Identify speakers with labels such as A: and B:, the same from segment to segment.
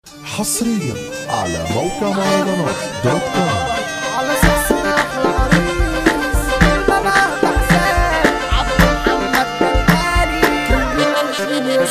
A: حصريا على موقع مهرجانات دوت كوم
B: على اساس احلى عريس بابا بحساب عبد محمد كنتاري 20 يا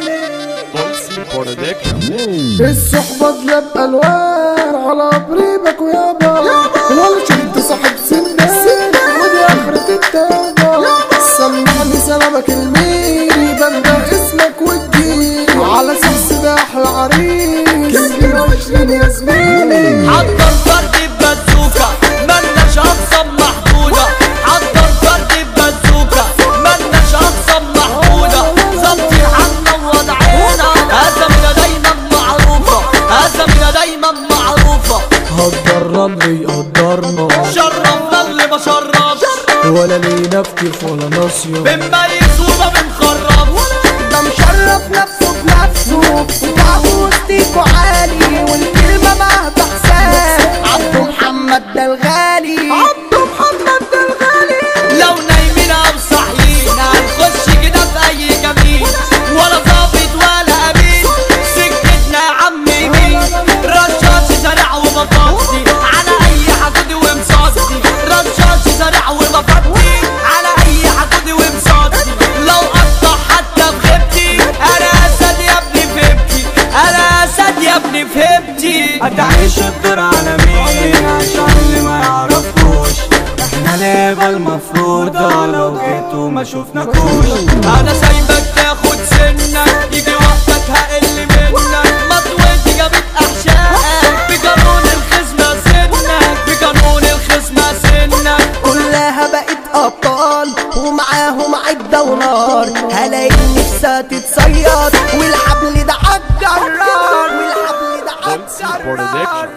B: زميلي الصحبة تلاب ألوان على قريبك ويابا ولا شفت صاحب سندان ودي آخرة التابة سمعني سلامك الميري بندى اسمك والدين على اساس ده أحلى عريس 20 يا زميلي
C: حضر فرد ببازوكا ملناش اقسم محدودة حضر فرد ببازوكا ملناش اقسم محدودة ظبطي عنا ووضعنا ازمنا دايما معروفة ازمنا دايما معروفة
D: هدرنا اللي يقدرنا
C: شرفنا اللي ما شرفش
D: ولا لينا في كيف ولا ناصية
C: بنميز وما بنخربش
B: ده مشرف نفسه بنفسه وقعده وسطيكوا عالي والكلمة مهما حساب عبده محمد ده الغالي عبده محمد ده الغالي
C: لو نايمين او صاحيين هنخش كده في اي جميل ولا ظابط ولا امين سكتنا يا عم يمين رشاش زرع وبفضي على اي حدود ومصدي رشاش زرع وبفضي على اي حدود ومصدي لو قطع حتى بخيبتي انا اسد يا ابني فهمتي انا اسد يا ابني فهمتي
D: هتعيش الدور على مين عشان اللي ما يعرفوش احنا لعبة المفروضة لو جيتوا ما شفناكوش
C: انا سايبك تاخد سنك يجي وقتك هقل منك مطوتي جابت احشائك بقانون الخصم سنك بقانون الخصم سنك
B: كلها بقت ابطال ومعاهم عدة ونار هلاقي نفسها تتصيد والحبل ده عالجرار والحبل ده عالجرار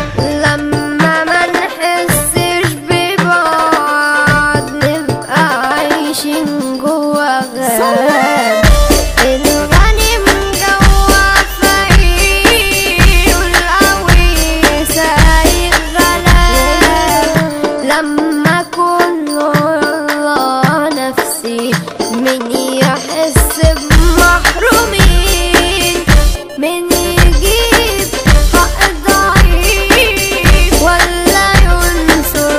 E: لما ما نحسش ببعض نبقى عايشين جوا غاب الغني مجوع فقير والقوي سايق غلاب لما كله الله نفسي من يحس بمحرومين من يجيب حق ضعيف ولا ينصر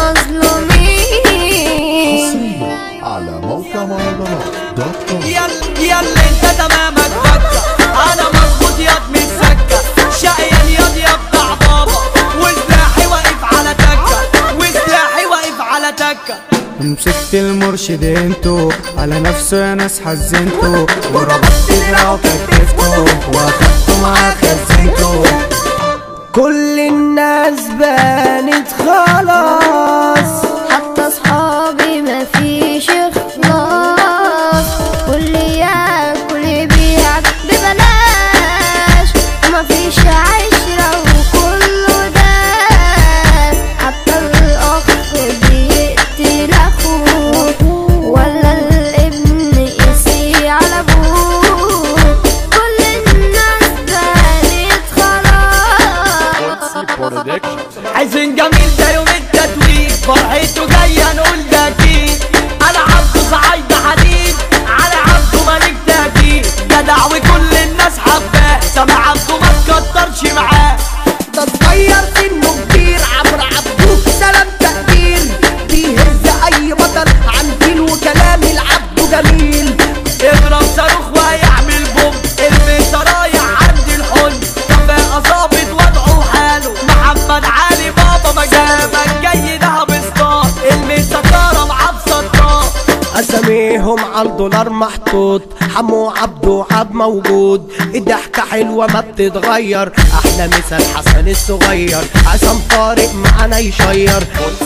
E: مظلومين
A: على موقع مهرجانات دوت كوم
C: يلا يلا انت تمامك بكة انا مظبوط ياض من السكة شقيان ياض يا بتاع بابا وسلاحي واقف على تكة وسلاحي واقف على تكة
D: مسكت المرشد انتو على نفسه يا ناس حزنتو وربطت دراعه كتفته واخدته معاه خزنته
B: كل الناس بانت خلاص
E: حتى صحابي مفيش اخلاص كل ياكل يبيع ببلاش ومفيش عشرة وكله داس حتى الأخ بيقتل أخوه ولا الابن يسي على أبوه كل الناس بانت خلاص
C: عايزين جميل ده يوم التتويج فرحته جاية نقول ده اكيد انا عبده صعيد حديد على عبده ملك تهديد جدع وكل الناس حباه سامع عبده ما تكترش معاه
B: ده اتغير سنه كبير عمرو عبده سلام تقدير بيهز اي بطل عن دين وكلام العبده جميل
C: اضرب صاروخ وهيعمل بوم الميسا رايح عند الحل كفاءة ظابط وضعه حاله محمد علي بابا مجامك جاي دهب ستار الميسا كرم عب ستار
B: اساميهم على الدولار محطوط حمو عبده عب موجود الضحكة حلوة ما بتتغير احلى مثال حسن الصغير عصام طارق معانا يشير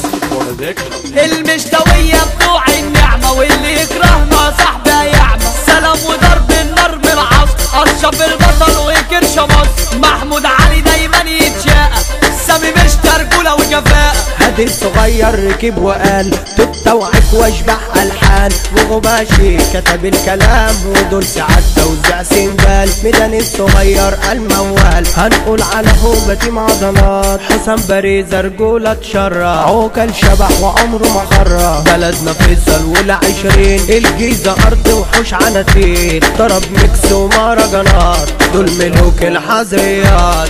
C: المشتوية بتوع النعمة واللي يكرهنا صاحبي هيعمى سلام وضرب النار من العصر اشرف البطل وكرش مصر محمود علي دايما يتشاقى سامي مش ترجولة وجفاء
F: ميدان الصغير ركب وقال تتوعك واشبح الحان وغباشي كتب الكلام ودول ساعات توزيع سنجال ميدان الصغير الموال هنقول على هوبة معضلات حسام باريزة رجولة تشرع عوكل شبح وعمره ما خرع بلدنا فيصل ولا عشرين الجيزة أرض وحوش عناتين ضرب ميكس ومهرجانات دول ملوك الحظريات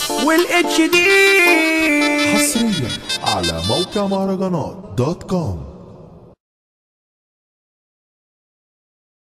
F: والاتش دي
A: حصريا على موقع مهرجانات دوت كوم